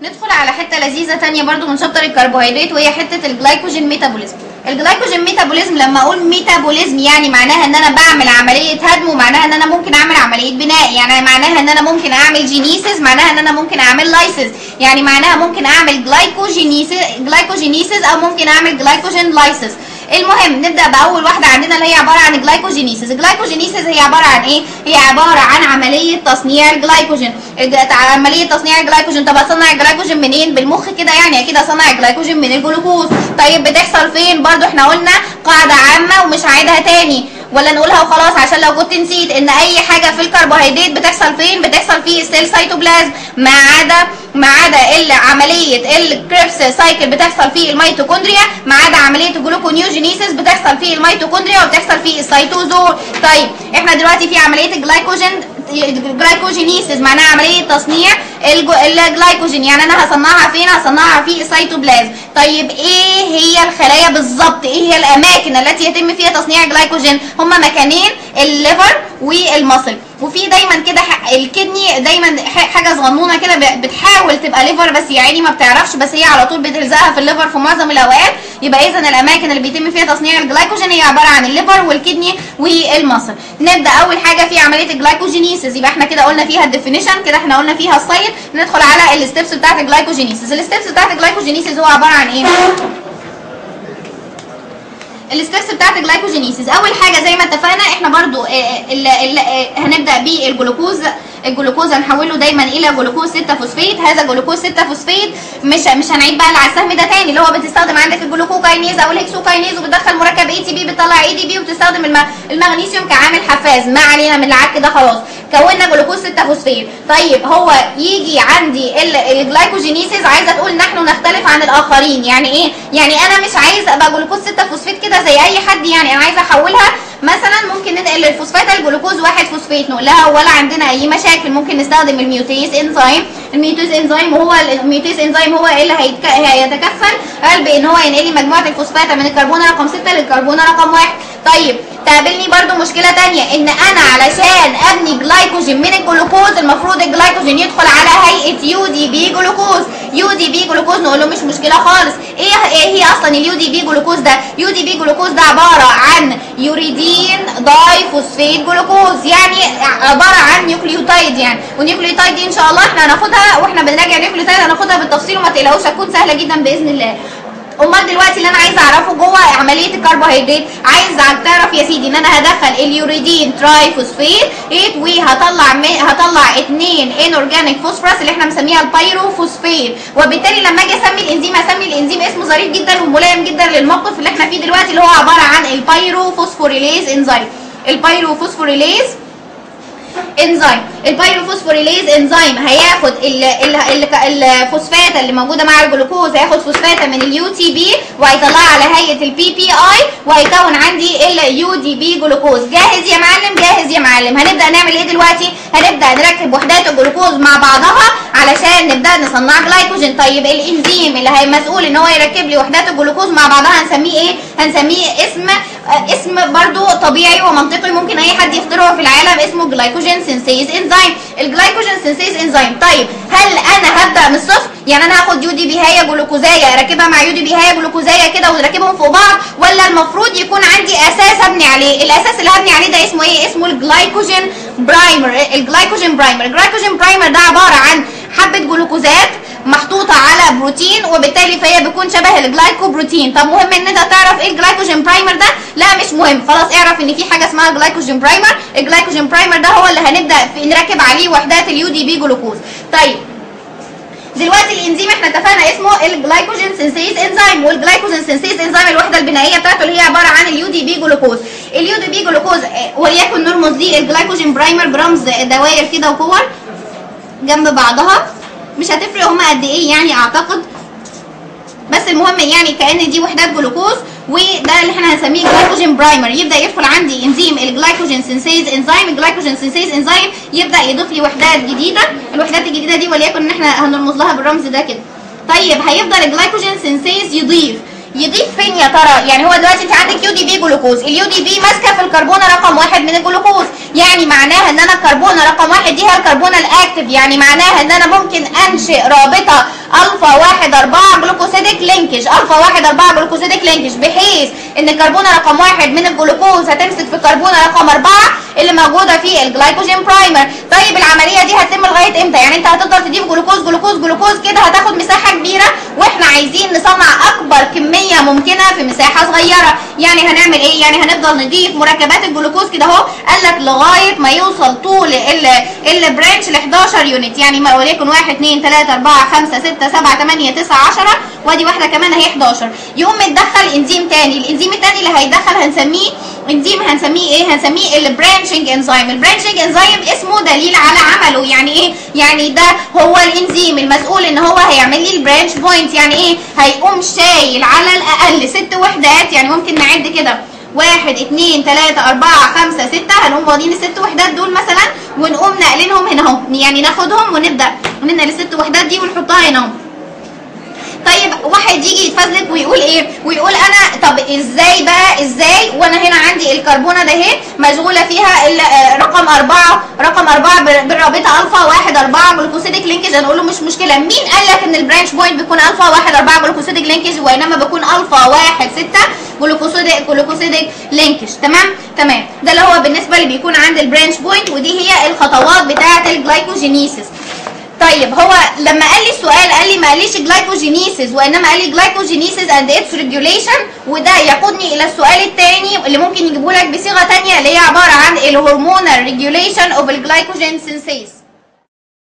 ندخل على حته لذيذه تانية برضو من شابتر الكربوهيدرات وهي حته الجلايكوجين ميتابوليزم الجلايكوجين ميتابوليزم لما اقول ميتابوليزم يعني معناها ان انا بعمل عمليه هدم ومعناها ان انا ممكن اعمل عمليه بناء يعني معناها ان انا ممكن اعمل جينيسيس معناها ان انا ممكن اعمل لايسيس يعني معناها ممكن اعمل جلايكوجينيسيس جلايكوجينيسيس او ممكن اعمل جلايكوجين لايسيس المهم نبدا باول واحده عندنا اللي هي عباره عن جلايكوجينيسيس الجلايكوجينيسيس هي عباره عن ايه هي عباره عن عمليه تصنيع الجلايكوجين الج- عمليه تصنيع الجلايكوجين طب اصنع الجلايكوجين منين بالمخ كده يعني اكيد اصنع الجلايكوجين من الجلوكوز طيب بتحصل فين برضو احنا قلنا قاعده عامه ومش هعيدها تاني ولا نقولها وخلاص عشان لو كنت نسيت ان اي حاجه في الكربوهيدرات بتحصل فين بتحصل في السيل سيتوبلازم ما عدا ما عدا ال- عمليه الكريبس سايكل بتحصل في الميتوكوندريا ما عدا عمليه الجلوكونيوجينيسيس بتحصل في الميتوكوندريا وبتحصل في السيتوزول طيب احنا دلوقتي في عمليه الجلايكوجين جلايكوجينيسيس معناها عمليه تصنيع الج- الجلايكوجين يعني انا هصنعها فين هصنعها في السيتوبلازم طيب ايه هي الخلايا بالظبط ايه هي الاماكن التي يتم فيها تصنيع الجلايكوجين هما مكانين الليفر والمصل وفي دايما كده ح- الكدني دايما ح- حاجه صغنونه كده ب- بتحاول تبقى ليفر بس يا عيني ما بتعرفش بس هي على طول بتلزقها في الليفر في معظم الاوقات يبقى اذا الاماكن اللي بيتم فيها تصنيع الجلايكوجين هي عباره عن الليفر والكدني والمصل نبدا اول حاجه في عمليه الجلايكوجينيسيس يبقى احنا كده قلنا فيها الديفينيشن كده احنا قلنا فيها السايت ندخل على الستبس بتاعت الجلايكوجينيسيس الستبس بتاعت الجلايكوجينيسيس هو عباره عن ايه الستبس بتاعت الجلايكوجينيسيس اول حاجه زي ما اتفقنا احنا برضو آه، ال- ال- آه، هنبدا بالجلوكوز الجلوكوز هنحوله دايما الى جلوكوز 6 فوسفيت هذا جلوكوز 6 فوسفيت مش مش هنعيد بقى اللي على السهم ده تاني اللي هو بتستخدم عندك الجلوكوكاينيز او الهكسوكاينيز وبتدخل مركب اي تي بي بتطلع اي دي بي وبتستخدم الم- المغنيسيوم كعامل حفاز ما علينا من العك ده خلاص كونا جلوكوز 6 فوسفيت طيب هو يجي عندي ال- الجلايكوجينيسيس عايزه تقول نحن نختلف عن الاخرين يعني ايه يعني انا مش عايز ابقى جلوكوز 6 فوسفيت كده زي اي حد يعني انا عايزه احولها مثلا ممكن ننقل الفوسفات الجلوكوز واحد فوسفيت نقول لها ولا عندنا اي مشاكل ممكن نستخدم الميوتيز انزيم الميوتيز انزيم وهو الميوتيز انزيم هو اللي هيتك... هيتكفل قال بان هو ينقل لي مجموعه الفوسفات من الكربونه رقم 6 للكربونه رقم 1 طيب تقابلني برضو مشكله تانية ان انا علشان ابني جلايكوجين من الجلوكوز المفروض الجلايكوجين يدخل على هيئه يو دي بي جلوكوز يو دي بي جلوكوز نقول له مش مشكله خالص ايه ايه هي اصلا اليو دي بي جلوكوز ده يو دي بي جلوكوز ده عباره عن يوريدين داي فوسفيت جلوكوز يعني عباره عن نيوكليوتايد يعني والنيوكليوتايد دي ان شاء الله احنا هناخدها واحنا بنراجع النيوكليوتايد هناخدها بالتفصيل وما تقلقوش هتكون سهله جدا باذن الله امال دلوقتي اللي انا عايزه اعرفه جوه عمليه الكربوهيدرات عايز تعرف يا سيدي ان انا هدخل اليوريدين تراي فوسفيت إيه وهطلع م- هطلع اتنين انورجانيك فوسفورس اللي احنا مسميها البايروفوسفيت وبالتالي لما اجي اسمي الانزيم اسمي الانزيم اسمه ظريف جدا وملائم جدا للموقف اللي احنا فيه دلوقتي اللي هو عباره عن البايروفوسفوريليز انزيم البايروفوسفوريليز انزيم البايروفوسفوريليز انزيم هياخد ال ال ال الفوسفات اللي موجوده مع الجلوكوز هياخد فوسفاته من اليو تي بي وهيطلعها على هيئه البي بي اي وهيكون عندي اليو دي بي جلوكوز جاهز يا معلم جاهز يا معلم هنبدا نعمل ايه دلوقتي هنبدا نركب وحدات الجلوكوز مع بعضها علشان نبدا نصنع جلايكوجين طيب الانزيم اللي هي مسؤول ان هو يركب لي وحدات الجلوكوز مع بعضها هنسميه ايه هنسميه اسم آه، اسم برضو طبيعي ومنطقي ممكن اي حد يخترعه في العالم اسمه جلايكوجين سينسيز انزيم الجلايكوجين سينسيز انزيم طيب هل انا هبدا من الصفر يعني انا هاخد يو دي بي هي جلوكوزايه اركبها مع يو دي بي هي جلوكوزايه كده ونركبهم فوق بعض ولا المفروض يكون عندي اساس ابني عليه الاساس اللي هبني عليه ده اسمه ايه اسمه الجلايكوجين برايمر الجلايكوجين برايمر الجلايكوجين برايمر ده عباره عن حبه جلوكوزات محطوطه على بروتين وبالتالي فهي بتكون شبه الجلايكوبروتين طب مهم ان انت تعرف ايه الجلايكوجين برايمر ده لا مش مهم خلاص اعرف ان في حاجه اسمها جلايكوجين برايمر الجلايكوجين برايمر ده هو اللي هنبدا في نركب عليه وحدات اليو دي بي جلوكوز طيب دلوقتي الانزيم احنا اتفقنا اسمه الجلايكوجين سينسيز انزيم والجلايكوجين سينسيز انزيم الوحده البنائيه بتاعته اللي هي عباره عن اليو دي بي جلوكوز اليو دي بي جلوكوز اه، وليكن نرمز دي الجلايكوجين برايمر برمز دوائر كده وكور جنب بعضها مش هتفرق هما قد ايه يعني اعتقد بس المهم يعني كان دي وحدات جلوكوز وده اللي احنا هنسميه جلايكوجين برايمر يبدا يدخل عندي انزيم الجلايكوجين سينسيز انزيم الجلايكوجين سينسيز انزيم يبدا يضيف لي وحدات جديده الوحدات الجديده دي وليكن ان احنا هنرمز لها بالرمز ده كده طيب هيفضل الجلايكوجين سينسيز يضيف يضيف فين يا ترى يعني هو دلوقتي انت عندك يو دي بي جلوكوز اليو دي بي ماسكه في الكربونه رقم واحد من الجلوكوز يعني معناها ان انا الكربونه رقم واحد دي هي الكربونه الاكتف يعني معناها ان انا ممكن انشئ رابطه الفا 1 4 جلوكوسيديك لينكج الفا 1 4 جلوكوسيديك لينكج بحيث ان الكربونه رقم واحد من الجلوكوز هتمسك في الكربونه رقم 4 اللي موجوده في الجلايكوجين برايمر طيب العمليه دي هتتم لغايه امتى يعني انت هتفضل تضيف جلوكوز جلوكوز جلوكوز كده هتاخد مساحه كبيره واحنا عايزين نصنع اكبر كميه ممكنه في مساحه صغيره يعني هنعمل ايه يعني هنفضل نضيف مركبات الجلوكوز كده اهو قال لك لغايه ما يوصل طول البرانش ل 11 يونت يعني ما وليكن 1 2 3 4 5 6 7 8 9 10 وادي واحده كمان اهي 11 يقوم متدخل انزيم تاني الانزيم التاني اللي هيدخل هنسميه انزيم هنسميه ايه هنسميه البرانشنج انزيم البرانشنج انزيم اسمه دليل على عمله يعني ايه يعني ده هو الانزيم المسؤول ان هو هيعمل لي البرانش بوينت يعني ايه هيقوم شايل على الاقل ست وحدات يعني ممكن نعد كده واحد اتنين تلاتة أربعة خمسة ستة هنقوم واخدين الست وحدات دول مثلا ونقوم ناقلينهم هنا اهو يعني ناخدهم ونبدأ ننقل الست وحدات دي ونحطها هنا اهو طيب واحد يجي يتفزلك ويقول ايه ويقول انا طب ازاي بقى ازاي وانا هنا عندي الكربونه ده اهي مشغوله فيها رقم أربعة رقم أربعة بالرابطه الفا واحد أربعة جلوكوسيديك لينكج هنقول له مش مشكله مين قال لك ان البرانش بوينت بيكون الفا واحد أربعة جلوكوسيديك لينكج وانما بيكون الفا واحد ستة جلوكوسيديك جلوكوسيديك لينكج تمام تمام ده اللي هو بالنسبه اللي بيكون عند البرانش بوينت ودي هي الخطوات بتاعه الجلايكوجينيسيس طيب هو لما قال لي السؤال قال لي ما قاليش جلايكوجينيسيس وانما قال لي جلايكوجينيسيس اند اتس ريجوليشن وده يقودني الى السؤال الثاني اللي ممكن يجيبه لك بصيغه ثانيه اللي هي عباره عن الهرمونال ريجوليشن اوف الجلايكوجين سينسيس